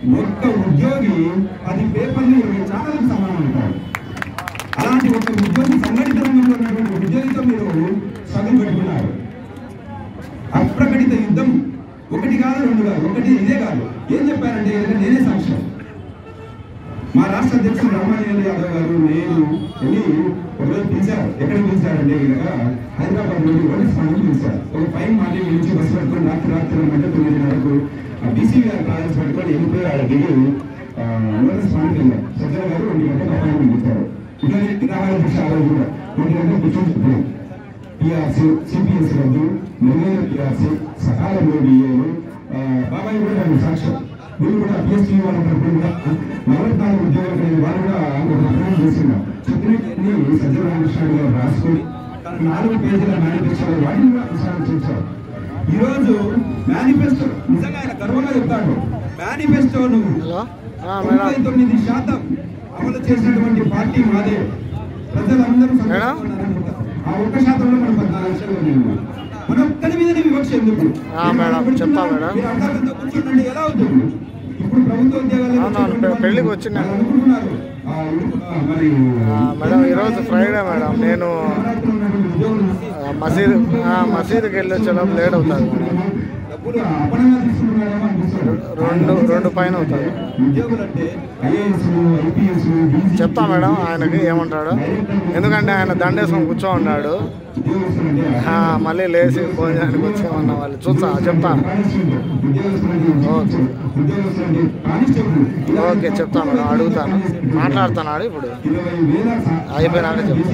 ఒక్క ఉద్యోగి పది పేపర్లు ఇరవై ఛానల్కి సమానం అంటారు అలాంటి ఒక ఉద్యోగి సంఘటిత రంగంలో ఉన్నటువంటి ఉద్యోగితో మీరు సగం పెట్టుకున్నారు అప్రకటిత యుద్ధం ఒకటి కాదు రెండు కాదు ఒకటి ఇదే కాదు ఏం చెప్పారంటే ఎందుకంటే నేనే సాక్ష్యం మా రాష్ట్ర అధ్యక్షుడు రామాయణ యాదవ్ గారు నేను వెళ్ళి ఒకరోజు పిలిచారు ఎక్కడికి పిలిచారంటే ఇలాగ హైదరాబాద్ నుండి కూడా స్థానం పిలిచారు ఒక ఫైన్ మాట నుంచి బస్సు పట్టుకొని రాత్రి రాత్రి అంటే తొమ్మిదిన్నరకు బీసీ గారి కాలేజ్ పట్టుకొని వెళ్ళిపోయి ఆడ దిగి నోటీస్ స్థానానికి వెళ్ళారు సజ్జల గారు రెండు గంటలకు అపాయింట్మెంట్ ఇచ్చారు ఇక రావాలి దిశ ఆ రోజు కూడా రెండు గంటలకు కూర్చొని పిఆర్సీ సిపిఎస్ రద్దు మెరుగైన పిఆర్సీ సకాలంలో డిఏలు బాబాయ్ కూడా దానికి సాక్ష్యం వీళ్ళు కూడా పిఎస్టీ వాళ్ళ తరఫున కూడా నలభై నాలుగు ఉద్యోగాలు కలిగిన వాళ్ళు కూడా ఒక అప్లై చేస్తున్నారు చెప్పినట్టు సజ్జల రామకృష్ణ గారు రాసుకొని నాలుగు పేజీల మేనిఫెస్టో వాటిని కూడా విచారణ చేశారు ఈ రోజు మేనిఫెస్టో నిజంగా ఆయన గర్వంగా చెప్తాడు మేనిఫెస్టోను హలో ఆ, తొంభై మేడం తొమ్మిది శాతం అమలు చేసినటువంటి పార్టీ మాదే ప్రజలందరూ మేడం? సంతోషంగా ఉన్నారు. ఆ ఒక్క శాతంలో మనం పద్నాలుగు లక్షలు ఉన్నాము. మనం ఒక్కరి మీదనే వివక్ష ఎందుకు ఆ, మేడం, మీరు చెప్తా మేడం. మీరు అర్ధాంతంతో కూర్చుంటే ఎలా అవుతుంది ఇప్పుడు ప్రభుత్వ ఉద్యోగాలు అవునవును, పె- పెళ్ళికి వచ్చిన- అనుకుంటున్నారు ఆ, ఆ, మరి ఆ, మేడం ఈరోజు ఫ్రైడే మేడం నేను నవరాత్రులు ఉన్నటువంటి ఉద్యోగులు ఆ, మసీదు ఆ, మసీదుకి వెళ్ళి వచ్చేలోపు లేట్ అవుతుంది మేడం డబ్బులు అపనంగా తీసుకుంటున్నారేమో అనిపిస్తుంది రెండు రెండు పైన అవుతుంది ఉద్యోగులు అంటే ఐఏఎస్ ఐపీఎస్ చెప్తా మేడం ఆయనకి ఏమంటాడు ఎందుకంటే ఆయన దండేసుకొని కూర్చో ఉన్నాడు ఉద్యోగస్తులు అంటే ఆ, మళ్ళీ లేచి భోజనానికి వచ్చామన్న వాళ్ళు చూస్తా చెప్తా ఓకే చెప్తా మేడం అడుగుతాను మాట్లాడుతున్నాడు ఇప్పుడు అయిపోయినాక చెప్తా.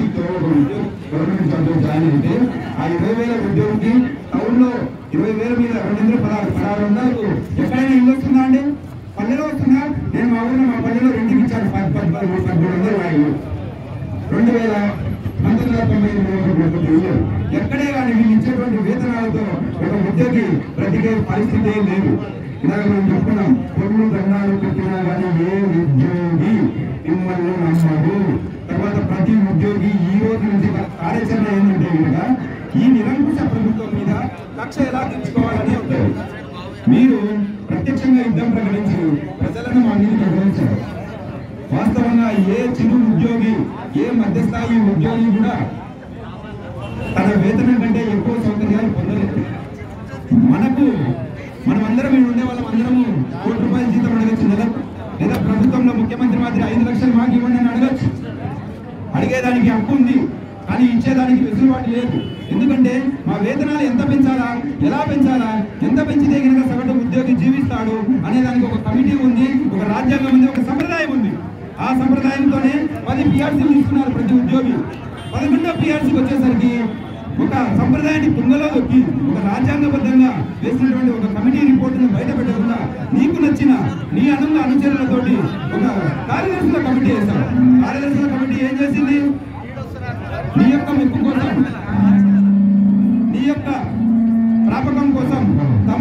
ఇరవై వేల ఉద్యోగికి టౌన్ లో ఇరవై వేల మీద రెండు వందల పదహారు పదహారు వందలకు ఎక్కడైనా ఇల్లు వస్తుందా అండి పల్లెలో వస్తుందా నేను మా ఊరిలో మా పల్లెలో రెండుకి ఇచ్చాను పది పది పది పదమూడు వందలు నా ఇల్లు రెండు వేల పంతొమ్మిది వందల తొంభై ఎనిమిది వరకు ఇల్లు ఎక్కడే కానీ వీళ్ళు ఇచ్చేటువంటి వేతనాలతో ఒక ఉద్యోగి బ్రతికే పరిస్థితి ఏం లేదు ఇలాగ మనం చెప్పుకున్నాం పొన్ను దండాలు పెట్టినా కానీ ఏ ఉద్యోగి మిమ్మల్ని నమ్మడు తర్వాత ప్రతి ఉద్యోగి ఈ రోజు నుంచి గల కార్యాచరణ ఏంటంటే కనుక ఈ నిరంకుశ ప్రభుత్వం మీద కక్ష ఎలా తెచ్చుకోవాలని ఉంటుంది మీరు ప్రత్యక్షంగా యుద్ధం ప్రకటించి ప్రజలను మా మీద గమనించారు వాస్తవంగా ఏ చిరు ఉద్యోగి ఏ మధ్యస్థాయి ఉద్యోగి కూడా తన వేతనం కంటే ఎక్కువ సౌకర్యాలు పొందలేదు మనకు మనమందరం ఇక్కడ ఉండే వాళ్ళం అందరము కోటి రూపాయల జీతం అడగచ్చు నెలకు లేదా ప్రభుత్వంలో ముఖ్యమంత్రి మాదిరి ఐదు లక్షలు మాకు ఇవ్వండి అని అడగచ్చు అడిగేదానికి హక్కు ఉంది కానీ ఇచ్చేదానికి వెసులుబాటు లేదు ఎందుకంటే మా వేతనాలు ఎంత పెంచాలా ఎలా పెంచాలా ఎంత పెంచితే కనుక సగటు ఉద్యోగి జీవిస్తాడు అనే దానికి ఒక కమిటీ ఉంది ఒక రాజ్యాంగం ఉంది ఒక సంప్రదాయం ఉంది ఆ సంప్రదాయంతోనే పది పిఆర్సీలు ఇస్తున్నారు ప్రతి ఉద్యోగి పదకొండో పిఆర్సీకి వచ్చేసరికి ఒక సంప్రదాయాన్ని తుంగలో దొక్కి ఒక రాజ్యాంగబద్ధంగా వేసినటువంటి ఒక కమిటీ రిపోర్టును బయట పెట్టకుండా నీకు నచ్చిన నీ అనుంగ అనుచరులతోటి ఒక కార్యదర్శుల కమిటీ వేశారు కార్యదర్శుల కమిటీ ఏం చేసింది నీ యొక్క మెప్పు కోసం నీ యొక్క ప్రాపకం కోసం తమ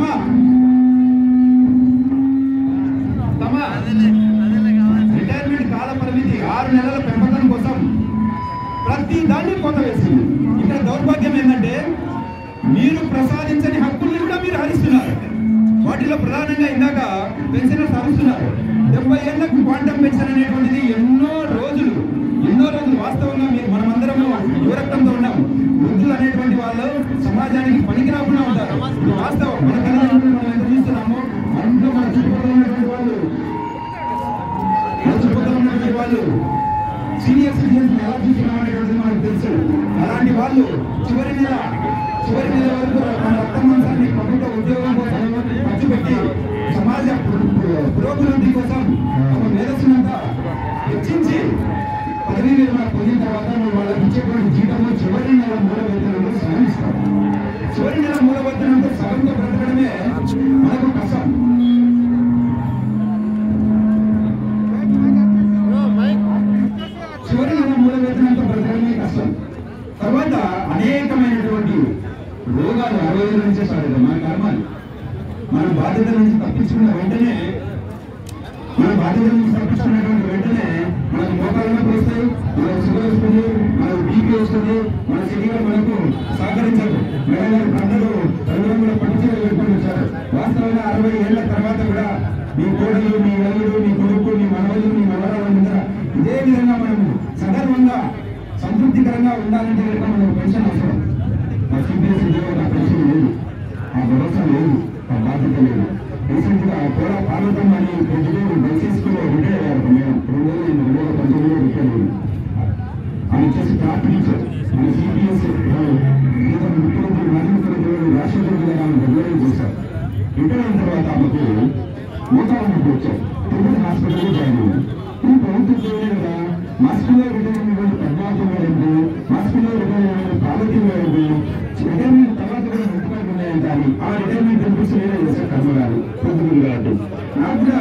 తమ రిటైర్మెంట్ కాల పరిమితి ఆరు నెలల పెంపకం కోసం ప్రతి దాన్ని కోత వేసింది ఇక్కడ దౌర్భాగ్యం ఏంటంటే మీరు ప్రసాదించని హక్కుల్ని కూడా మీరు హరిస్తున్నారు వాటిలో ప్రధానంగా ఇందాక పెన్షనర్స్ హరిస్తున్నారు డెబ్బై ఏళ్లకు క్వాంటమ్ పెన్షన్ అనేటువంటిది ఎన్నో రోజులు ఎన్నో రోజులు వాస్తవంగా మీరు మనమందరము యువరక్తంతో ఉన్నాం వృద్ధులు అనేటువంటి వాళ్ళు సమాజానికి పనికి రాకుండా ఉంటారు ఇది వాస్తవం మన తల్లిదండ్రులు మనం ఎంత చూస్తున్నామో అందులో మన చుట్టుపక్కల ఉన్నటువంటి వాళ్ళు మన చుట్టుపక్కల ఉన్నటువంటి వాళ్ళు సీనియర్ సిటిజన్స్ ఎలా చూస్తున్నాం అనేటువంటిది మనకు తెలుసు అలాంటి వాళ్ళు చివరి నెల చివరి నెల వరకు తమ రక్త మాంసాన్ని ప్రభుత్వ ఉద్యోగం కోసం ఖర్చు పెట్టి సమాజ పు- పురోభివృద్ధి కోసం తమ మేధస్సునంతా వెచ్చించి పదవీ విరమణ పొందిన తర్వాత నువ్వు వాళ్ళకి ఇచ్చేటువంటి జీతంలో చివరి నెల మూల వేతనంలో సగం ఇస్తావు చివరి నెల మూల వేతనంతో సగంతో బ్రతకడమే మనకు కష్టం చివరి నెల మూల వేతనంతో బ్రతకడమే కష్టం తర్వాత అనేకమైనటువంటి రోగాలు అరవై ఏళ్ళ నుంచే స్టార్ట్ అవుతాయి మన కర్మాలు మన బాధ్యత నుంచి తప్పించుకున్న వెంటనే మన బాధ్యత నుంచి తప్పించుకున్నటువంటి వెంటనే మనకు మోకాలు నొప్పి వస్తాయి మనకు షుగర్ వస్తుంది మనకు బీపీ వస్తుంది మన శరీరం మనకు సహకరించదు మేడం గారు పంటలు రంగురంగుల పట్టుచీర పెట్టుకొని వచ్చారు వాస్తవంగా అరవై ఏళ్ల తర్వాత కూడా మీ కోడ కోడలు మీ అల్లుడు మీ కొడుకు మీ మనవలు మీ మనవరాలందరూ ఇదే విధంగా మనము సగర్వంగా సంతృప్తికరంగా ఉండాలంటే కనుక మనకు పెన్షన్ అవసరం మా సిపిఎస్ ఉద్యోగులకు ఆ పెన్షన్ లేదు ఆ భరోసా లేదు ఆ బాధ్యత లేదు రీసెంట్ గా కోడ పార్వతం అని పొద్దుటూరు బెల్సీ స్కూల్లో రిటైర్ అయ్యారు ఒక మేడం రెండు వేల ఎనిమిది రెండు వేల పంతొమ్మిదిలో రిటైర్ అయ్యింది ఆమె వచ్చేసి క్లాస్ టీచర్ మన సిపిఎస్ ముఖ్యమంత్రి మాజీ ముఖ్యమంత్రి గారు రాజశేఖర గారు ఆమె రెగ్యులర్ చేశారు రిటైర్ అయిన తర్వాత ఆమెకు మూతాలకు వచ్చారు తిరుపతి హాస్పిటల్లో జాయిన్ అయింది ఈ ప్రభుత్వ ఉద్యోగమే కదా మా స్కూల్లో రిటైర్ అయినటువంటి పద్మావతి మేడంకు మా స్కూల్లో రిటైర్ అయినటువంటి పార్వతి మేడంకు రిటైర్మెంట్ తర్వాత కూడా ముఖ్యమంత్రి ఉన్నాయంట అని ఆ రిటైర్మెంట్ బెనిఫిట్స్ నేనే చేశారు కర్మ గారు పొద్దుగురు కాబట్టి నాకు కూడా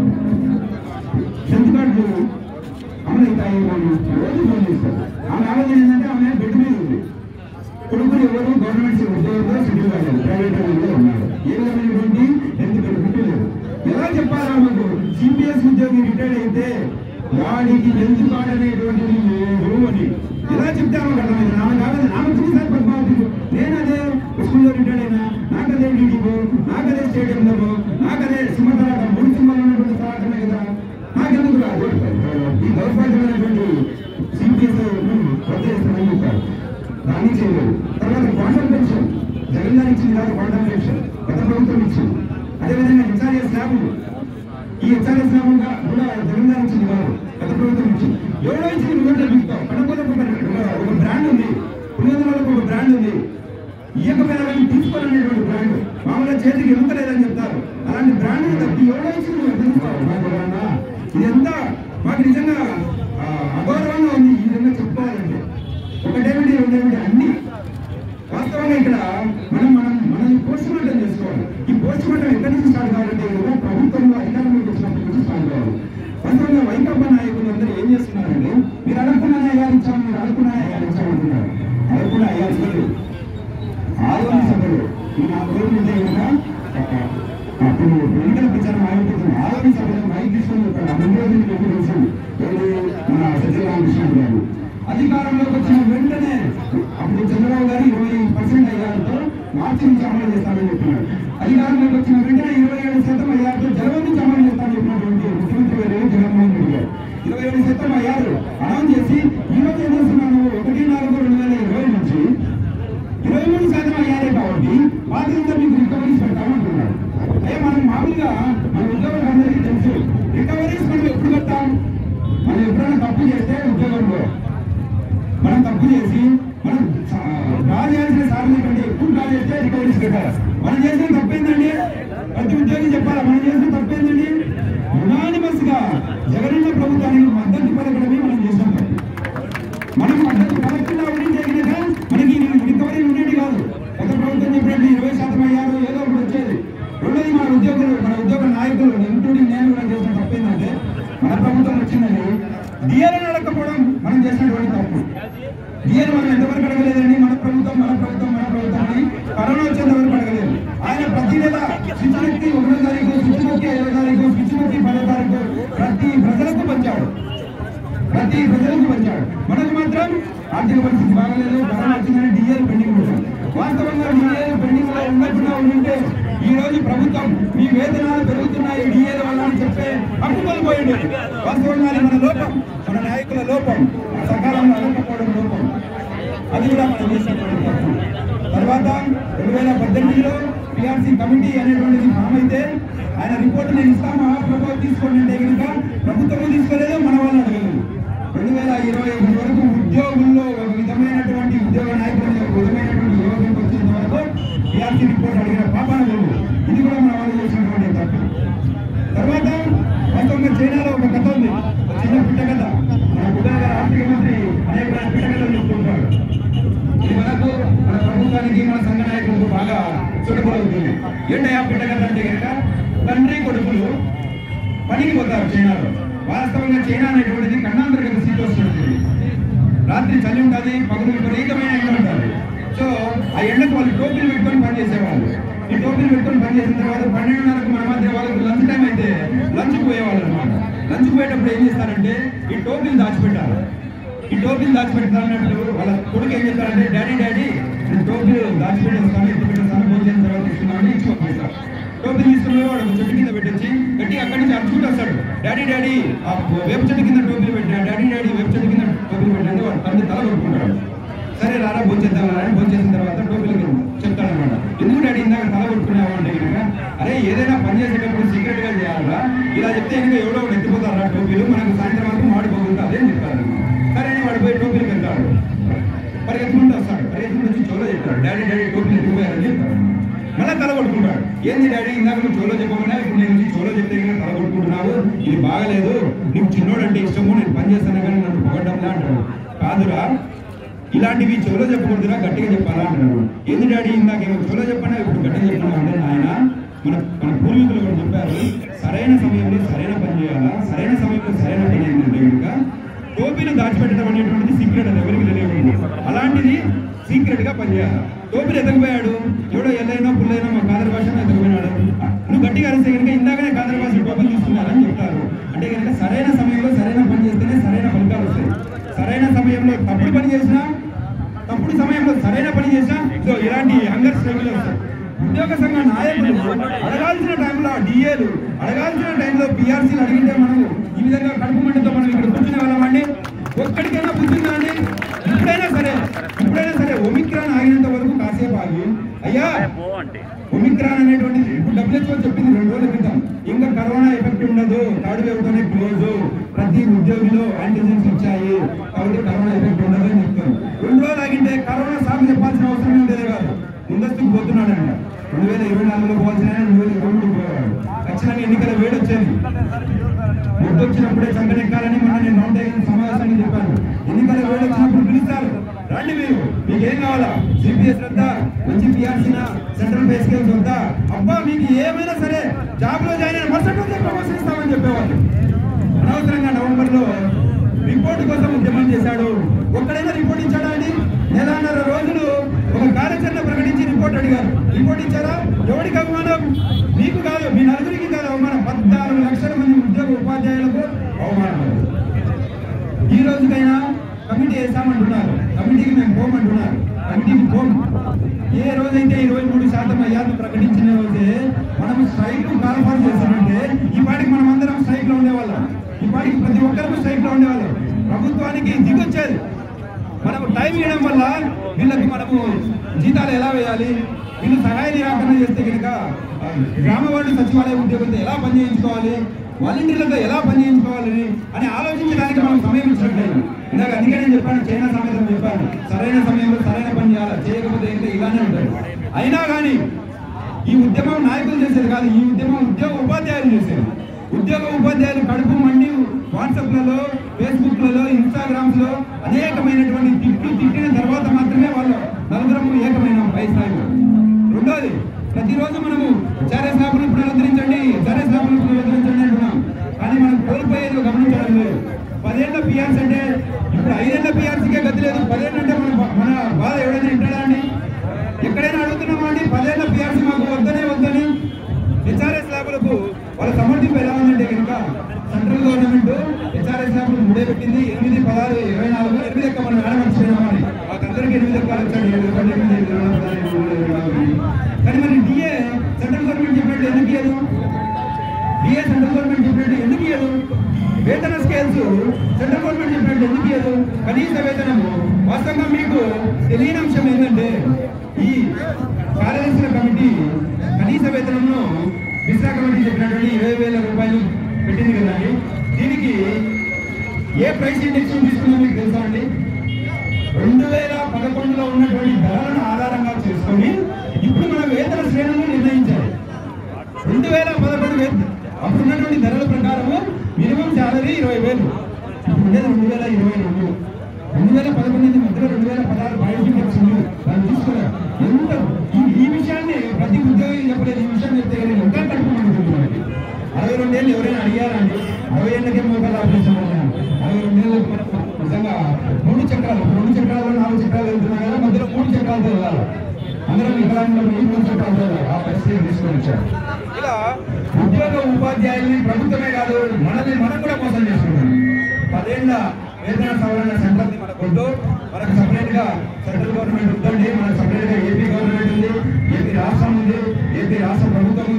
హెల్త్ కార్డులు అమలవుతాయి వాళ్ళు రోజు ఫోన్ చేస్తారు ఆమె ఆలోచన ఏంటంటే ఆమె బెడ్ మీద ఉంది కొడుకులు ఎవరు గవర్నమెంట్ ఉద్యోగంలో షెడ్యూల్ కాలేదు ప్రైవేట్ రంగంలో ఉన్నారు ఏ విధమైనటువంటి హెల్త్ బెనిఫిట్ లేదు ఎలా చెప్పాలి ఆమెకు సిపిఎస్ ఉద్యోగి రిటైర్డ్ అయితే వాడికి హెల్త్ కార్డ్ అనేటువంటిది లేదు అని ఎలా చెప్తే ఆమెకు అర్థమైంది ఆమె కాదు ఆమె చూసారు పద్మావతి నేను అదే స్కూల్లో రిటైర్డ్ అయినా నాకు అదే డీడీఓ నాకు అదే స్టేడియంలో నాకు అదే సింహతలాట మూడు సింహాలు ఉన్నటువంటి తలాటమే కదా నాకెందుకు రాదు ఈ దౌర్భాగ్యమైనటువంటి సిపిఎస్ రద్దు చేస్తామని చెప్పారు దాన్ని చేయలేదు తర్వాత క్వాంటమ్ పెన్షన్ జగన్ గారు ఇచ్చింది కాదు క్వాంటమ్ పెన్షన్ గత ప్రభుత్వం ఇచ్చింది అదేవిధంగా హెచ్ఆర్ఎస్ ల్యాబులు ఈ హెచ్ఆర్ఎస్ ల్యాబ్ కూడా జగన్ గారు ఇచ్చింది కాదు గత ప్రభుత్వం ఇచ్చింది ఎవరో ఇచ్చింది నువ్వు చెప్తావు కనుక్కోలకు ఒక బ్రాండ్ ఉంది పులివెందులకు ఒక బ్రాండ్ ఉంది ఇయ్యకపోయినా కానీ తీసుకోవాలనేటువంటి బ్రాండ్ మామూలుగా చేతికి ఎముకలేదని చెప్తారు అలాంటి బ్రాండ్ తప్పి ఎవరో ఇచ్చింది నువ్వు తెలుసుకోవాలి మాకు ఎవరన్నా ఇదంతా మాకు నిజంగా ఆ, అగౌరవంగా ఉంది ఈ విధంగా చెప్పుకోవాలంటే ఒకటేమిటి రెండేమిటి అన్ని వాస్తవంగా ఇక్కడ మనం మనం మనం పోస్ట్ మార్టం చేసుకోవాలి ఈ పోస్ట్ మార్టం ఎక్కడి నుంచి స్టార్ట్ కావాలంటే కనుక ప్రభుత్వంలో అధికారంలోకి వచ్చినప్పటి నుంచి స్టార్ట్ కావాలి వాస్తవంగా వైకాపా నాయకులు అందరూ ఏం చేస్తున్నారంటే మీరు అడగకుండా అయ్యారు ఇచ్చాము మీరు అడగకుండా అయ్యారు ఇచ్చామంటున్నారు అడగకుండా అయ్యారు ఇవ్వలేదు ఆరోగ్య సభలు ఈ నా కోరిక ఉంటే కనుక అప్పుడు ఎన్నికల ప్రచారం ఆగిపోతుంది ఆరోగ్య సభలో మైక్ తీసుకొని చెప్పారు ఆ ముందు రోజులు మీకు తెలుసు ఎవరు మన సత్యరామకృష్ణ గారు అధికారంలోకి వచ్చిన వెంటనే అప్పుడు చంద్రబాబు గారు ఇరవై పర్సెంట్ అయ్యారుతో మార్చి నుంచి అమలు చేస్తామని చెప్పినారు అధికారంలోకి వచ్చిన వెంటనే ఇరవై ఏడు శాతం అయ్యారుతో జనవరి నుంచి అమలు చేస్తామని చెప్పినటువంటి ముఖ్యమంత్రి గారు జగన్మోహన్ రెడ్డి గారు ఇరవై ఏడు శాతం అయ్యారు అనౌన్స్ చేసి ఈ రోజు ఏం చేస్తున్నాను ఒకటి నాలుగు రెండు వేల ఇరవై నుంచి ఇరవై మూడు శాతం అయ్యారే కాబట్టి బాధ్యత మీకు రికవరీస్ పెడతామంటున్నారు అయ్యా మనం మామూలుగా మన ఉద్యోగులందరికీ తెలుసు రికవరీస్ మనం ఎప్పుడు పెడతాం మనం ఎప్పుడైనా తప్పు చేస్తే ఉద్యోగంలో మనం తప్పు చేసి మనం డ్రా చేయాల్సిన సార్లు కంటే ఎక్కువ డ్రా చేస్తే రికవరీస్ పెట్టాలి మనం చేసిన తప్పేందండి ప్రతి ఉద్యోగి చెప్పాలి మనం చేసిన తప్పేందండి యునానిమస్ గా జగనన్న ప్రభుత్వానికి మద్దతు పలకడమే మనం చేసిన తప్పు మనం మద్దతు పలకకుండా ఉండి జరిగినక మనకి రికవరీ ఉండేది కాదు గత ప్రభుత్వం చెప్పినట్టు ఇరవై శాతం అయ్యారు ఏదో ఒకటి వచ్చేది రెండోది మన ఉద్యోగులు మన ఉద్యోగ నాయకులు ఇంక్లూడింగ్ నేను కూడా చేసిన తప్పేందంటే మన ప్రభుత్వం వచ్చిందని డిఆర్ఎన్ అడగకపోవడం మనం చేసినటువంటి తప్పు డిఆర్ మనం ఎంతవరకు అడగలేదండి మన ప్రభుత్వం మన ప్రభుత్వం మన ప్రభుత్వం అని కరోనా వచ్చేంత వరకు అడగలేదు ఆయన ప్రతి నెల శిక్షణకి ఒకటో తారీఖు శిక్షణకి ఐదో తారీఖు శిక్షణకి పదో తారీఖు ప్రతి ప్రజలకు పంచాడు ప్రతి ప్రజలకు పంచాడు మనకు మాత్రం ఆర్థిక పరిస్థితి బాగలేదు కరోనా వచ్చిందని డిఆర్ పెండింగ్ పెట్టాం వాస్తవంగా డిఆర్ పెండింగ్ లో ఉండకుండా ఉంటే ఈ రోజు ప్రభుత్వం మీ వేతనాలు పెరుగుతున్నాయి డిఏల వల్ల అని చెప్పే అప్పుకొని పోయింది వాస్తవంగా అది మన లోపం మన నాయకుల లోపం సకాలంలో అడగకపోవడం లోపం అది కూడా మనం చేసినటువంటి తప్పు తర్వాత రెండు వేల పద్దెనిమిదిలో పిఆర్సీ కమిటీ అనేటువంటిది ఫామ్ అయితే ఆయన రిపోర్ట్ నేను ఇస్తాను మహాప్రభుత్వం తీసుకోండి అంటే కనుక ప్రభుత్వం తీసుకోలేదు మన వాళ్ళు అడగలేదు రెండు వేల ఇరవై ఒకటి వరకు ఉద్యోగుల్లో ఒక విధమైనటువంటి ఉద్యోగ నాయకులు ఒక విధమైనటువంటి యోగంకి వచ్చేంత వరకు పిఆర్సీ రిపోర్ట్ అడిగిన పాపాన లేదు ఇది కూడా మన వాళ్ళు చేసినటువంటి తప్పు తర్వాత వాస్తవంగా చైనాలో ఒక కథ ఉంది ఒక చిన్న పిట్ట కథ మన కుటుంబ ఆర్థిక మంత్రి అనేక పిట్ట కథలు చెప్తుంటారు ఇది మనకు మన ప్రభుత్వానికి మన సంఘ నాయకులకు బాగా చుట్టబడుతుంది ఏంటయ్యా పిట్ట కథ అంటే కనుక తండ్రి కొడుకులు పనికి పోతారు చైనాలో వాస్తవంగా చైనా అనేటువంటిది కన్నాంతర్గత శీతోష్ణుడు రాత్రి చలి ఉంటుంది పగలు విపరీతమైన ఎండ ఉంటుంది సో ఆ ఎండకు వాళ్ళు టోపీలు పెట్టుకొని పనిచేసేవాళ్ళు ఈ టోపీలు పెట్టుకొని పనిచేసిన తర్వాత పన్నెండున్నరకు మన మధ్య వాళ్ళకి లంచ్ టైం అయితే లంచ్ పోయేవాళ్ళు అనమాట లంచ్ పోయేటప్పుడు ఏం చేస్తారంటే ఈ టోపీలు దాచిపెట్టారు ఈ టోపీలు దాచిపెడతానప్పుడు వాళ్ళ కొడుకు ఏం చేస్తారంటే డాడీ డాడీ నేను టోపీలు దాచిపెట్టేస్తాను ఎత్తి పెట్టేస్తాను భోజనం తర్వాత ఇస్తున్నాను ఇచ్చి పంపిస్తారు టోపీ తీసుకుని వాడు ఒక చెట్టు కింద పెట్టించి గట్టి అక్కడి నుంచి అరుచుకుంటూ వస్తాడు డాడీ డాడీ ఆ వేప చెట్టు కింద టోపీలు పెట్టినా డాడీ డాడీ వేప చెట్టు కింద టోపీలు పెట్టండి వాడు తల్లి తల కొట్టుకుంటాడు సరే రారా భోంచేద్దాం అని భోంచేసిన తర్వాత టోపీలకి చెప్తాడు అనమాట ఎందుకు డాడీ ఇందాక తల కొట్టుకున్నావు అంటే కనుక అరే ఏదైనా పని చేసేటప్పుడు సీక్రెట్ గా చేయాలా ఇలా చెప్తే ఇంకా ఎవడో ఒకటి ఎత్తిపోతారా టోపీలు మనకు సాయంత్రం వరకు మాడిపోతుంది అదే చెప్తారు సరే అని వాడు పోయి టోపీలకు వెళ్తాడు పరిగెత్తుకుంటూ వస్తాడు పరిగెత్తుకుంటూ వచ్చి చోలో చెప్తాడు డాడీ డాడీ టోపీలు ఎత్తిపోయారని చెప్తాడు మళ్ళీ తల కొట్టుకుంటాడు ఏంది డాడీ ఇందాక నువ్వు చోలో చెప్పమన్నా ఇప్పుడు నేను వచ్చి చోలో చెప్తే కనుక తల కొట్టుకుంటున్నావు ఇది బాగలేదు నీకు చిన్నోడు అంటే ఇష్టము నేను పని చేస్తాను కానీ నన్ను పొగడ్డంలా అంటాడు కాదురా ఇలాంటివి చెవులో చెప్పకూడదురా గట్టిగా చెప్పాలా అంటున్నాడు ఏంది డాడీ ఇందాక ఏమో చెవులో చెప్పనా ఇప్పుడు గట్టిగా చెప్పనా అంటే నాయన మన మన పూర్వీకులు కూడా చెప్పారు సరైన సమయంలో సరైన పని చేయాలా సరైన సమయంలో సరైన పని ఏంటంటే కనుక టోపీని దాచిపెట్టడం అనేటువంటిది సీక్రెట్ అది ఎవరికి తెలియదు అలాంటిది సీక్రెట్ గా పనిచేయాలి టోపీలు ఎదగపోయాడు ఎవడో ఎల్లైనా పుల్లైనా మా కాదర భాషను ఎదగపోయినాడు నువ్వు గట్టిగా అరిస్తే కనుక ఇందాకనే కాదర భాష టోపీలు తీసుకున్నారని చెప్తారు అంటే కనుక సరైన సమయంలో సరైన పని చేస్తేనే సరైన ఫలితాలు వస్తాయి సరైన సమయంలో తప్పుడు పని చేసినా తప్పుడు సమయంలో సరైన పని చేసినా ఇదో ఇలాంటి హంగర్ స్ట్రైకులు వస్తాయి ఉద్యోగ సంఘ నాయకులు అడగాల్సిన టైంలో డిఏలు అడగాల్సిన టైంలో పిఆర్సీలు అడిగితే మనం ఈ విధంగా కడుపు మంటతో మనం ఇక్కడ కూర్చునే వాళ్ళమండి ఒక్కడికైనా బుద్ధిందా అండి ఇప్పుడైనా సరే ఇప్పుడైనా సరే ఒమిక్రాన్ ఆగినంత వరకు కాసేపు ఆగి అయ్యా ఒమిక్రాన్ అనేటువంటిది ఇప్పుడు డబ్ల్యూహెచ్ఓ చెప్పింది రెండు రోజుల క్రితం ఇంకా కరోనా ఎఫెక్ట్ ఉండదు థర్డ్ వేవ్ తోనే క్లోజ్ ప్రతి ఉద్యోగిలో యాంటీజెన్స్ వచ్చాయి కాబట్టి కరోనా ఎఫెక్ట్ ఉండదు అని చెప్తారు రెండు రోజులు ఆగింటే కరోనా సాగు చెప్పాల్సిన అవసరం ఉండేది కాదు ముందస్తుకు పోతున్నాడంట రెండు వేల ఇరవై నాలుగులో పోవాల్సిన ఆయన రెండు వేల ఇరవై మూడు పోయాడు ఖచ్చితంగా ఎన్నికల వేడి వచ్చేది గుర్తు వచ్చినప్పుడే సంకటెక్కాలని మన నేను నౌన్ టైం సమావేశాన్ని చెప్పాను ఎన్నికల వేడి వచ్చినప్పుడు పిలుస్తారు రండి మీరు మీకు ఏం కావాలా సిపిఎస్ వద్దా మంచి పిఆర్సీనా సెంట్రల్ పే స్కేల్స్ వద్దా అబ్బా మీకు ఏమైనా సరే జాబ్ లో జాయిన్ అయిన మరుసటి రోజే ప్రమోషన్ ఇస్తామని చెప్పేవాళ్ళు అనవసరంగా నవంబర్ లో రిపోర్ట్ కోసం ఉద్యమం చేశాడు ఒక్కడైనా రిపోర్ట్ ఇచ్చాడా అండి నెలన్నర రోజులు ఒక కార్యాచరణ ప్రకటించి రిపోర్ట్ అడిగారు రిపోర్ట్ ఇచ్చారా ఎవరికి అవమానం మీకు కాదు మీ నలుగురికి కాదు అవమానం పద్నాలుగు లక్షల మంది ఉద్యోగ ఉపాధ్యాయులకు అవమానం ఈ రోజుకైనా కమిటీ వేసామంటున్నారు కమిటీకి మేము పోమంటున్నారు కమిటీకి పోము ఏ రోజైతే ఇరవై మూడు శాతం అయ్యాను ప్రకటించిన రోజే మనం స్ట్రైక్ కాల్ఫాల్ చేస్తామంటే ఈ పాటికి మనం అందరం స్ట్రైక్ లో ఉండేవాళ్ళం ఈ పాటికి ప్రతి ఒక్కరికి స్ట్రైక్ లో ఉండేవాళ్ళం ప్రభుత్వానికి దిగొచ్చేది మనము టైం ఇవ్వడం వల్ల వీళ్ళకి మనము జీతాలు ఎలా వేయాలి వీళ్ళు సహాయ నిరాకరణ చేస్తే కనుక ఆ, గ్రామ వార్డు సచివాలయ ఉద్యోగులతో ఎలా పని చేయించుకోవాలి వాలంటీర్లతో ఎలా పని చేయించుకోవాలని అని ఆలోచించడానికి మనం సమయం ఇచ్చినట్లేదు ఇందాక అందుకే నేను చెప్పాను చైనా సమేతం చెప్పాను సరైన సమయంలో సరైన పని చేయాలి చేయకపోతే ఇంకా ఇలానే ఉంటారు అయినా కానీ ఈ ఉద్యమం నాయకులు చేసేది కాదు ఈ ఉద్యమం ఉద్యోగ ఉపాధ్యాయులు చేసేది ఉద్యోగ ఉపాధ్యాయులు కడుపు మండి వాట్సాప్లలో ఫేస్బుక్లలో ఇన్స్టాగ్రామ్స్ లో అనేకమైనటువంటి తిట్లు తిట్టిన తర్వాత మాత్రమే వాళ్ళు నలుగురము ఏకమైన పై స్థాయిలో రెండోది ప్రతిరోజు మనము చారే స్లాబులు పునరుద్ధరించండి చారే స్లాబులు పునరుద్ధరించండి అంటున్నాం కానీ మనం కోల్పోయేది గమనించడం లేదు పదేళ్ల పిఆర్సీ అంటే ఇప్పుడు ఐదేళ్ల పిఆర్సీకే గతి లేదు పదేళ్ళు అంటే మన మన బాధ ఎవడైనా వింటాడా అండి ఎక్కడైనా అడుగుతున్నామా అండి పదేళ్ల పిఆర్సీ మాకు వద్దనే వద్దని హెచ్ఆర్ఎస్ ల్యాబ్లకు వాళ్ళ సమర్థింపు ఎలా ఉందంటే కనుక సెంట్రల్ గవర్నమెంట్ హెచ్ఆర్ఎస్ ల్యాబ్లు మూడే పెట్టింది ఎనిమిది పదహారు ఇరవై నాలుగు ఎనిమిది ఎక్క మనం మేడం మర్చిపోయినామని మాకందరికీ ఎనిమిది ఎక్కలు వచ్చాడు ఏడు ఎక్కలు, ఎనిమిది, ఇరవై నాలుగు, పదహారు, ఇరవై మూడు, ఇరవై నాలుగు. కానీ మరి డిఏ సెంట్రల్ గవర్నమెంట్ చెప్పినట్టు ఎందుకు ఇయ్యదు డిఏ సెంట్రల్ గవర్నమెంట్ చెప్పినట్టు ఎందుకు ఇయ్యదు వేతన స్కేల్స్ సెంట్రల్ గవర్నమెంట్ చెప్పినట్టు ఎందుకు ఇయ్యదు కనీస వేతనము వాస్తవంగా మీకు తెలియని అంశం ఏంటంటే ఈ కార్యదర్శుల కమిటీ కనీస వేతనంను విశ్రా కమిటీ చెప్పినటువంటి ఇరవై వేల రూపాయలు పెట్టింది కదండి దీనికి ఏ ప్రైస్ ఇండెక్స్ తీసుకుందో మీకు తెలుసా అండి రెండు వేల పదకొండులో ఉన్నటువంటి ధరలను ఆధారంగా చేసుకొని ఇప్పుడు మన వేతన శ్రేణులను నిర్ణయించారు రెండు వేల పదకొండు వేత అప్పుడు ఉన్నటువంటి ధరల ప్రకారము మినిమం శాలరీ ఇరవై వేలు ఇప్పుడు ఉండేది రెండు వేల ఇరవై రెండు రెండు వేల పదకొండు నుంచి మధ్యలో రెండు వేల పదహారు బయోటిక్ వచ్చింది దాన్ని తీసుకోలేదు ఎంత ఈ ఈ విషయాన్ని ప్రతి ఉద్యోగి చెప్పలేదు ఈ విషయాన్ని చెప్తే నేను ఇంకా కట్టుకోమనుకుంటున్నాను అరవై రెండేళ్ళు ఎవరైనా అడిగారండి అరవై ఏళ్ళకే మోకాలు ఆపరేషన్ అయ్యాను అరవై రెండేళ్ళు నిజంగా మూడు చక్రాలు రెండు చక్రాలు నాలుగు చక్రాలు వెళ్తున్నాయి కదా మధ్యలో మూడు చక్రాలతో వెళ్ళాలి అందరం వికలాంగులు ఈ మూడు చక్రాలతో వెళ్ళాలి ఆ పరిస్థితి తీసుకొని వచ్చారు ఇలా ఉద్యోగ ఉపాధ్యాయుల్ని ప్రభుత్వమే కాదు మనది మనం కూడా మోసం చేస్తున్నాం పదేళ్ల వేతన సవరణ సెంటర్ మనకు వద్దు మనకు సపరేట్ గా సెంట్రల్ గవర్నమెంట్ ఉందండి మనకు సపరేట్ గా ఏపీ గవర్నమెంట్ ఉంది ఏపీ రాష్ట్రం ఉంది ఏపీ రాష్ట్ర ప్రభుత్వం ఉంది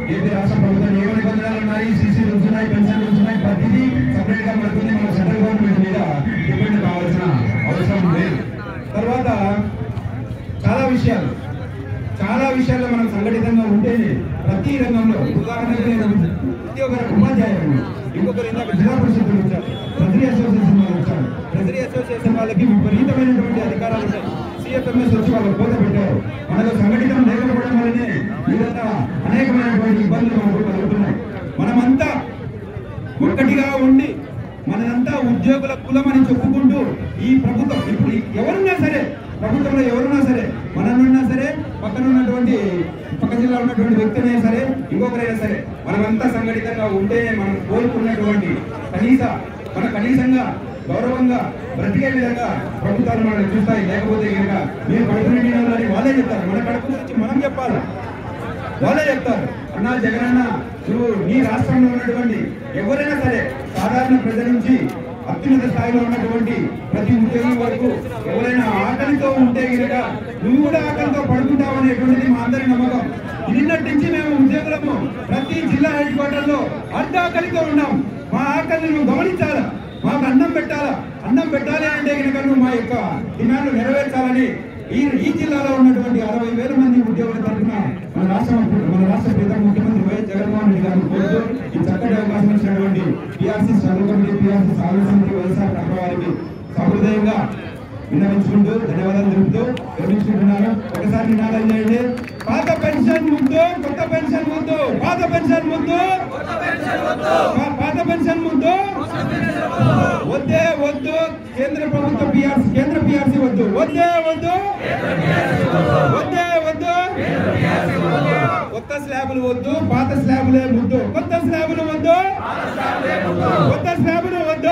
ఏపీ రాష్ట్ర ప్రభుత్వం నియమ నిబంధనలు ఉన్నాయి సీసీ రూల్స్ ఉన్నాయి పెన్షన్ రూల్స్ ఉన్నాయి ప్రతిదీ సపరేట్ గా పడుతుంది మన సెంట్రల్ గవర్నమెంట్ మీద డిపెండ్ కావాల్సిన అవసరం లేదు తర్వాత చాలా విషయాలు చాలా విషయాల్లో మనం సంఘటితంగా ఉంటేనే ప్రతి రంగంలో ఉదాహరణకు నేను ప్రతి ఒక్కరు ఉపాధ్యాయులు ఇంకొకరు ఇందాక జిల్లా పరిషత్ వచ్చారు ట్రెజరీ అసోసియేషన్ వాళ్ళు వచ్చారు ట్రెజరీ అసోసియేషన్ వాళ్ళకి విపరీతమైనటువంటి అధికారాలు ఉంటాయి సిఎఫ్ఎంఎస్ వచ్చి వాళ్ళు కోత పెట్టారు మనకు సంఘటితం లేకపోవడం వల్లనే ఈ విధంగా అనేకమైనటువంటి ఇబ్బందులు మనకు కలుగుతున్నాయి మనమంతా ఒక్కటిగా ఉండి మనంతా ఉద్యోగుల కులం అని చెప్పుకుంటూ ఈ ప్రభుత్వం ఇప్పుడు ఈ- ఎవరున్నా సరే ప్రభుత్వంలో ఎవరున్నా సరే మననున్నా సరే పక్కన ఉన్నటువంటి పక్క జిల్లా ఉన్నటువంటి వ్యక్తులైనా సరే ఇంకొకరైనా సరే మనమంతా సంఘటితంగా ఉంటేనే మనం కోరుకున్నటువంటి కనీస మన కనీసంగా గౌరవంగా బ్రతికే విధంగా ప్రభుత్వాలు మనల్ని చూస్తాయి లేకపోతే కనుక మీరు కడుపు అని వాళ్ళే చెప్తారు మన కడుపు గురించి మనం చెప్పాలి వాళ్ళే చెప్తారు అన్నా జగనన్న నువ్వు నీ రాష్ట్రంలో ఉన్నటువంటి ఎవరైనా సరే సాధారణ ప్రజల నుంచి అత్యున్నత స్థాయిలో ఉన్నటువంటి ప్రతి ఉద్యోగం వరకు ఎవరైనా ఆకలితో ఉంటే కనుక నువ్వు కూడా ఆకలితో పడుకుంటావు అనేటువంటిది మా అందరి నమ్మకం నిన్నటి నుంచి మేము ఉద్యోగులము ప్రతి జిల్లా హెడ్ క్వార్టర్ లో అర్ధాకలితో ఉన్నాం మా ఆకలిని నువ్వు గమనించాలా మాకు అన్నం పెట్టాలా అన్నం పెట్టాలి అంటే కనుక నువ్వు మా యొక్క డిమాండ్లు నెరవేర్చాలని ఈ ఈ జిల్లాలో ఉన్నటువంటి అరవై వేల మంది ఉద్యోగుల తరఫున మన రాష్ట్ర మన రాష్ట్ర పిత ముఖ్యమంత్రి వైఎస్ జగన్మోహన్ రెడ్డి గారిని కోరుతూ ఈ చక్కటి అవకాశం ఇచ్చినటువంటి పిఆర్సీ స్ట్రగుల్ కమిటీ పిఆర్సీ సాధన సమితి వైఎస్ఆర్ కడప వారికి సహృదయంగా విన్నవించుకుంటూ ధన్యవాదాలు తెలుపుతూ విరమించుకుంటున్నాను ఒకసారి నినాదం చేయండి పాత పెన్షన్ ముద్దు కొత్త పెన్షన్ ముద్దు పాత పెన్షన్ ముద్దు పా- పాత పెన్షన్ ముద్దు వద్దే వద్దు కేంద్ర ప్రభుత్వ పిఆర్సీ కేంద్ర పిఆర్సీ వద్దు వద్దే వద్దు వద్దే వద్దు కొత్త స్లాబులు వద్దు పాత స్లాబులే ముద్దు కొత్త స్లాబులు వద్దు కొత్త స్లాబులు వద్దు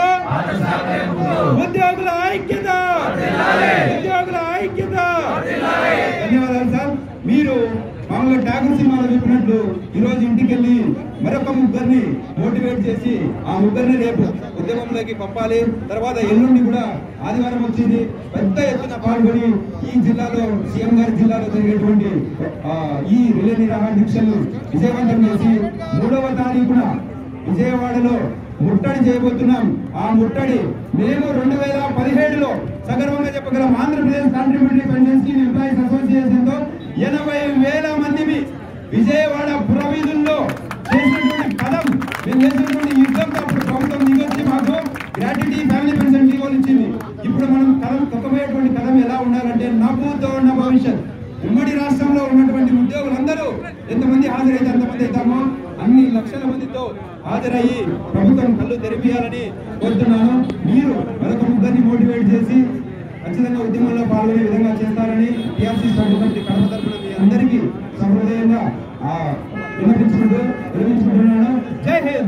ఉద్యోగుల ఐక్యత ఉద్యోగుల ఐక్యత ధన్యవాదాలు సార్ మీరు మామూలుగా ఠాగూర్ సినిమాలో చెప్పినట్లు ఈ రోజు ఇంటికి వెళ్ళి మరొక ముగ్గురిని మోటివేట్ చేసి ఆ ముగ్గురిని రేపు ఉద్యమంలోకి పంపాలి తర్వాత ఎల్లుండి కూడా ఆదివారం వచ్చింది పెద్ద ఎత్తున పాల్గొని ఈ జిల్లాలో సీఎం గారి జిల్లాలో జరిగేటువంటి ఆ, ఈ రిలే నిరాహార దీక్షలు విజయవంతం చేసి మూడవ తారీఖున విజయవాడలో ముట్టడి చేయబోతున్నాం ఆ ముట్టడి మేము రెండు వేల పదిహేడులో సగర్వంగా చెప్పగలం Andhra Pradesh contributory pension scheme employees association తో ఎనభై వేల మందిని విజయవాడ పురవీధుల్లో చేసినటువంటి కథం మేము చేసినటువంటి యుద్ధంతో అప్పుడు ప్రభుత్వం దిగొచ్చి మాకు గ్రాట్యుటీ ఫ్యామిలీ పెన్షన్ జీవోలు ఇచ్చింది ఇప్పుడు మనం కథం తొక్కబోయేటువంటి కథం ఎలా ఉండాలంటే నవ్వుతో ఉన్న భవిష్యత్ ఉమ్మడి రాష్ట్రంలో ఉన్నటువంటి ఉద్యోగులందరూ ఎంతమంది హాజరైతే అంతమంది అవుతామో అన్ని లక్షల మందితో హాజరయ్యి ప్రభుత్వం కళ్ళు తెరిపియాలని కోరుతున్నాను మీరు మరొక ముగ్గురిని మోటివేట్ చేసి ఖచ్చితంగా ఉద్యమంలో పాల్గొనే విధంగా చేస్తారని టీఆర్సీ కమిటీ కడప తరఫున మీ అందరికీ సహృదయంగా ఆ, విన్నపించుకుంటూ విరమించుకుంటున్నాను జై హింద్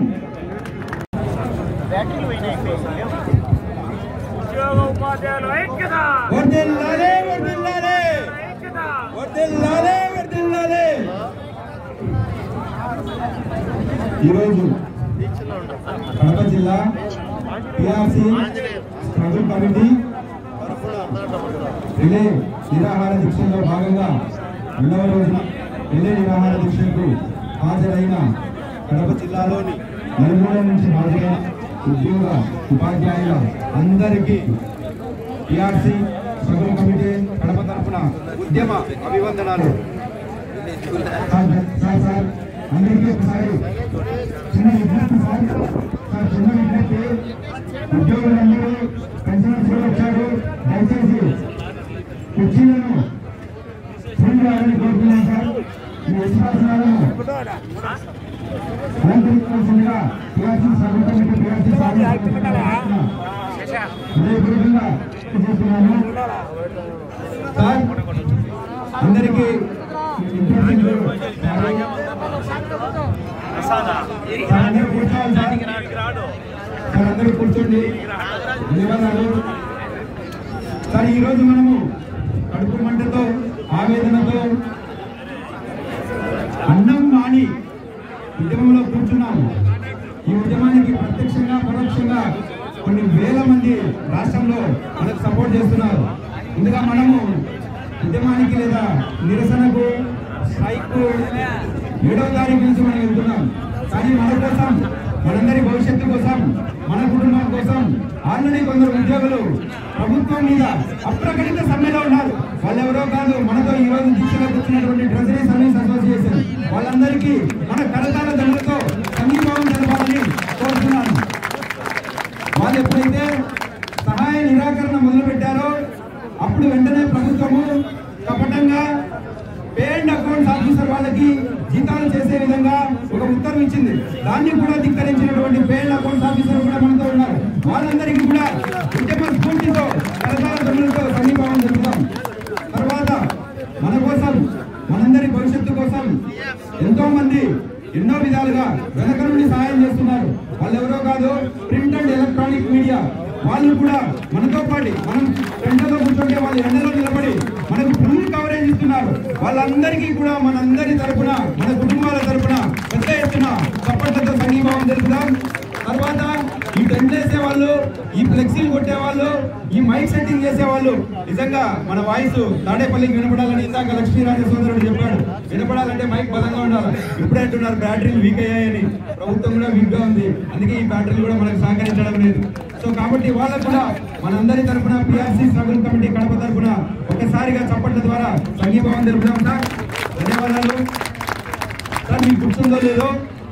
ఉద్యోగ ఉపాధ్యాయులు ఐక్యత వర్ధిల్లాలే వర్ధిల్లాలే ఐక్యత వర్ధిల్లాలే వర్ధిల్లాలే ఈరోజు కడప జిల్లా పిఆర్సి స్ట్రగుల్ కమిటీ రిలే నిరాహార దీక్షలో భాగంగా రెండవ రోజున రిలే నిరాహార దీక్షకు హాజరైన కడప జిల్లాలోని నలుమూల నుంచి హాజరైన ఉద్యోగ ఉపాధ్యాయుల అందరికీ పిఆర్సి స్ట్రగుల్ కమిటీ కడప తరఫున ఉద్యమ అభివందనాలు సార్ సార్ సార్ అందరికీ ఒకసారి చిన్న విజ్ఞప్తి సార్ సార్ చిన్న విజ్ఞప్తి ఉద్యోగులందరూ పెన్షనర్స్ కూడా వచ్చారు దయచేసి కుర్చీలను ఫుల్ రావాలని కోరుతున్నాం సార్ మీ విశ్వాసాలను అలంకరించవలసిందిగా పిఆర్సీ సభ కమిటీ పిఆర్సీ హృదయపూర్వకంగా చేస్తున్నాను సార్ అందరికీ సార్ అందరూ కూర్చోవాలి సార్ సార్ అందరూ కూర్చోండి ధన్యవాదాలు సార్ ఈరోజు మనము కడుపు మంటతో ఆవేదనతో అన్నం మాని ఉద్యమంలో కూర్చున్నాము ఈ ఉద్యమానికి ప్రత్యక్షంగా పరోక్షంగా కొన్ని వేల మంది రాష్ట్రంలో మనకు సపోర్ట్ చేస్తున్నారు ముందుగా మనము ఉద్యమానికి లేదా నిరసనకు స్ట్రైక్ ఏడవ తారీఖు నుంచి మనం వెళ్తున్నాం కానీ మన కోసం మనందరి భవిష్యత్తు కోసం మన కుటుంబం కోసం ఆల్రెడీ కొందరు ఉద్యోగులు ప్రభుత్వం మీద అప్రకటిత సమ్మెలో ఉన్నారు వాళ్ళు ఎవరో కాదు మనతో ఈ రోజు దీక్షలో కూర్చున్నటువంటి ట్రెజరీ సర్వీస్ అసోసియేషన్ వాళ్ళందరికీ మన కరతాల దండలతో సంఘీభావం తెలపాలని కోరుతున్నాను వాళ్ళు ఎప్పుడైతే సహాయ నిరాకరణ మొదలు పెట్టారో అప్పుడు వెంటనే ప్రభుత్వము కపటంగా పే అండ్ అకౌంట్స్ ఆఫీసర్ వాళ్ళకి జీతాలు చేసే విధంగా ఒక ఉత్తర్వు ఇచ్చింది దాన్ని కూడా ధిక్కరించినటువంటి పే అండ్ అకౌంట్స్ ఆఫీసర్ కూడా మనతో ఉన్నారు వాళ్ళందరికీ కూడా ఉద్యమ స్ఫూర్తితో కరతాల దండలతో సమీభావం జరుపుతాం తర్వాత మన కోసం మనందరి భవిష్యత్తు కోసం ఎంతో మంది ఎన్నో విధాలుగా వెనక నుండి సహాయం చేస్తున్నారు వాళ్ళు ఎవరో కాదు ప్రింట్ అండ్ ఎలక్ట్రానిక్ మీడియా వాళ్ళు కూడా మనతో పాటు మనం ఫ్రెండ్లతో కూర్చుంటే వాళ్ళు ఎండలో నిలబడి మనకు ఫుల్ కవరేజ్ ఇస్తున్నారు వాళ్ళందరికీ కూడా మనందరి తరపున మన కుటుంబాల తరపున పెద్ద ఎత్తున చప్పట్లతో సంఘీభావం తెలుపుదాం తర్వాత ఈ టెంట్ వేసే వాళ్ళు ఈ ఫ్లెక్సీలు కొట్టే వాళ్ళు ఈ మైక్ సెట్టింగ్ చేసే వాళ్ళు నిజంగా మన వాయిస్ తాడేపల్లికి వినపడాలని ఇందాక లక్ష్మీరాజ సోదరుడు చెప్పాడు వినపడాలంటే మైక్ బలంగా ఉండాలి ఇప్పుడే అంటున్నారు బ్యాటరీలు వీక్ అయ్యాయని ప్రభుత్వం కూడా వీక్ గా ఉంది అందుకే ఈ బ్యాటరీలు కూడా మనకు సహకరించడం లేదు సో కాబట్టి వాళ్ళకు కూడా మనందరి తరపున పిఆర్సీ స్ట్రగుల్ కమిటీ కడప తరపున ఒక్కసారిగా చప్పట్ల ద్వారా సంఘీభావం తెలుపుదాం సార్ ధన్యవాదాలు సార్ మీకు గుర్తుందో లేదో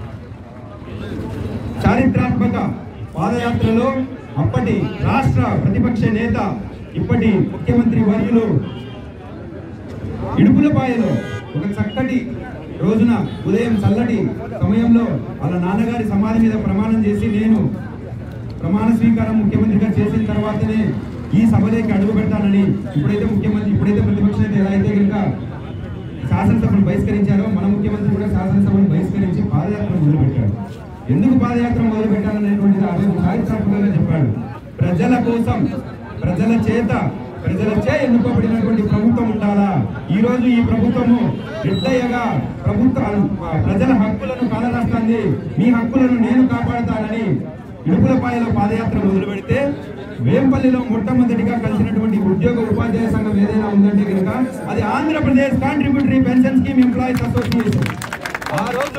చారిత్రాత్మక పాదయాత్రలో అప్పటి రాష్ట్ర ప్రతిపక్ష నేత ఇప్పటి ముఖ్యమంత్రి వర్యులు ఇడుపులపాయలో ఒక చక్కటి రోజున ఉదయం చల్లటి సమయంలో వాళ్ళ నాన్నగారి సమాధి మీద ప్రమాణం చేసి నేను ప్రమాణ స్వీకారం ముఖ్యమంత్రిగా చేసిన తర్వాతనే ఈ సభలోకి అడుగు పెడతానని ఇప్పుడైతే ముఖ్యమంత్రి ఇప్పుడైతే ప్రతిపక్ష నేత ఎలా అయితే కనుక శాసనసభను బహిష్కరించారో మన ముఖ్యమంత్రి కూడా శాసనసభను బహిష్కరించి పాదయాత్ర మొదలుపెట్టాడు ఎందుకు పాదయాత్ర మొదలు పెట్టాలనేటువంటిది ఆ రోజు చారిత్రాత్మకంగా చెప్పాడు ప్రజల కోసం ప్రజల చేత ప్రజల చే ఎన్నుకోబడినటువంటి ప్రభుత్వం ఉండాలా ఈ రోజు ఈ ప్రభుత్వము నిర్దయగా ప్రభుత్వ ఆ, ప్రజల హక్కులను కాలరాస్తుంది మీ హక్కులను నేను కాపాడతానని ఇడుపులపాయలో పాదయాత్ర మొదలు పెడితే వేంపల్లిలో మొట్టమొదటిగా కలిసినటువంటి ఉద్యోగ ఉపాధ్యాయ సంఘం ఏదైనా ఉందంటే కనుక అది Andhra Pradesh contributory pension scheme employees association ఆ రోజు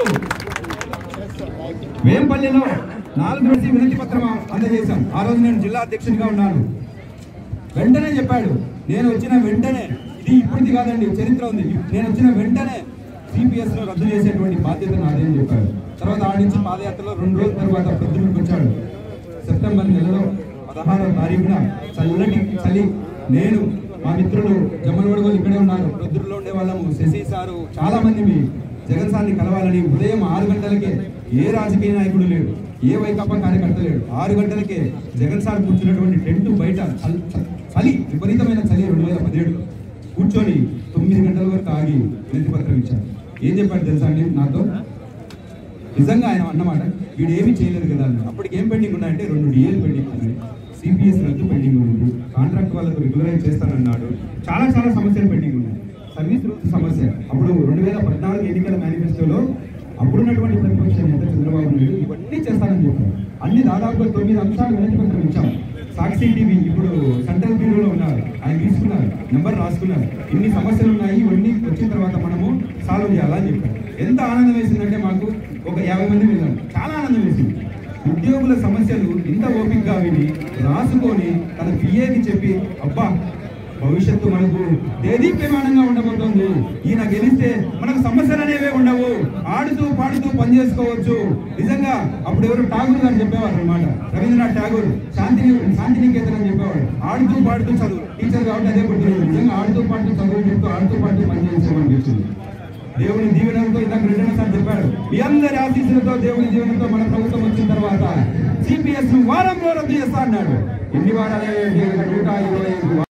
వేంపల్లిలో నాలుగు రోజు వినతి పత్రం అందజేశాం ఆ రోజు నేను జిల్లా అధ్యక్షుడిగా ఉన్నాను వెంటనే చెప్పాడు నేను వచ్చిన వెంటనే ఇది ఇప్పటిది కాదండి చరిత్ర ఉంది నేను వచ్చిన వెంటనే సిపిఎస్ లో రద్దు చేసేటువంటి బాధ్యత నాదే అని చెప్పాడు తర్వాత ఆడి నుంచి పాదయాత్రలో రెండు రోజుల తర్వాత ప్రొద్దునకి వచ్చాడు సెప్టెంబర్ నెలలో పదహారవ తారీఖున చల్లటి చలి నేను మా మిత్రులు జమ్మలవాడ వాళ్ళు ఇక్కడే ఉన్నారు ప్రొద్దులో ఉండే వాళ్ళము శశి సారు చాలా మంది మీ జగన్ సార్ని కలవాలని ఉదయం ఆరు గంటలకే ఏ రాజకీయ నాయకుడు లేడు ఏ వైకాపా కార్యకర్త లేడు ఆరు గంటలకే జగన్ సార్ కూర్చున్నటువంటి టెంట్ బయట చల్- చల్- చలి విపరీతమైన చలి రెండు వేల పదిహేడు కూర్చొని తొమ్మిది గంటల వరకు ఆగి వినతి పత్రం ఇచ్చారు ఏం చెప్పాడు తెలుసా అండి నాతో నిజంగా ఆయన అన్నమాట వీడు ఏమీ చేయలేదు కదా అని అప్పటికి ఏం పెండింగ్ ఉన్నాయంటే రెండు డిఏలు పెండింగ్ ఉన్నాయి సిపిఎస్ రద్దు పెండింగ్ ఉంది కాంట్రాక్ట్ వాళ్ళకు రెగ్యులరైజ్ చేస్తానన్నాడు చాలా చాలా సమస్యలు పెండింగ్ ఉన్నాయి సర్వీస్ రూల్స్ సమస్య అప్పుడు రెండు వేల పద్నాలుగు ఎన్నికల మేనిఫెస్టోలో అప్పుడున్నటువంటి ప్రతిపక్ష నేత చంద్రబాబు నాయుడు ఇవన్నీ చేస్తానని చెప్పారు అన్ని దాదాపుగా తొమ్మిది అంశాలు వినతి పత్రం ఇచ్చాం సాక్షి టీవీ ఇప్పుడు సెంట్రల్ బ్యూరోలో ఉన్నారు ఆయన తీసుకున్నారు నెంబర్ రాసుకున్నారు ఇన్ని సమస్యలు ఉన్నాయి ఇవన్నీ వచ్చిన తర్వాత మనము సాల్వ్ చేయాలని చెప్పారు ఎంత ఆనందం వేసిందంటే మాకు ఒక యాభై మంది వెళ్ళాం చాలా ఆనందం వేసింది ఉద్యోగుల సమస్యలు ఇంత ఓపికగా విని రాసుకొని తన పిఏకి చెప్పి అబ్బా భవిష్యత్తు మనకు దేదీప్యమానంగా ఉండబోతోంది ఈయన గెలిస్తే మనకు సమస్యలు అనేవే ఉండవు ఆడుతూ పాడుతూ పని చేసుకోవచ్చు నిజంగా అప్పుడు ఎవరు ఠాగూర్ గారు చెప్పేవారు అనమాట రవీంద్రనాథ్ ఠాగూర్ శాంతి శాంతి నికేతన్ అని చెప్పేవాడు ఆడుతూ పాడుతూ చదువు టీచర్ కాబట్టి అదే గుర్తులేదు నిజంగా ఆడుతూ పాడుతూ చదువు చెప్తూ ఆడుతూ పాడుతూ పని చేసేమనిపించింది దేవుని దీవెనలతో ఇందాక రెడ్డి సార్ చెప్పాడు మీ అందరి ఆశీస్సులతో దేవుని దీవెనతో మన ప్రభుత్వం వచ్చిన తర్వాత సిపిఎస్ వారంలో రద్దు చేస్తా అన్నాడు ఎన్ని వారాలు నూట ఇరవై ఐదు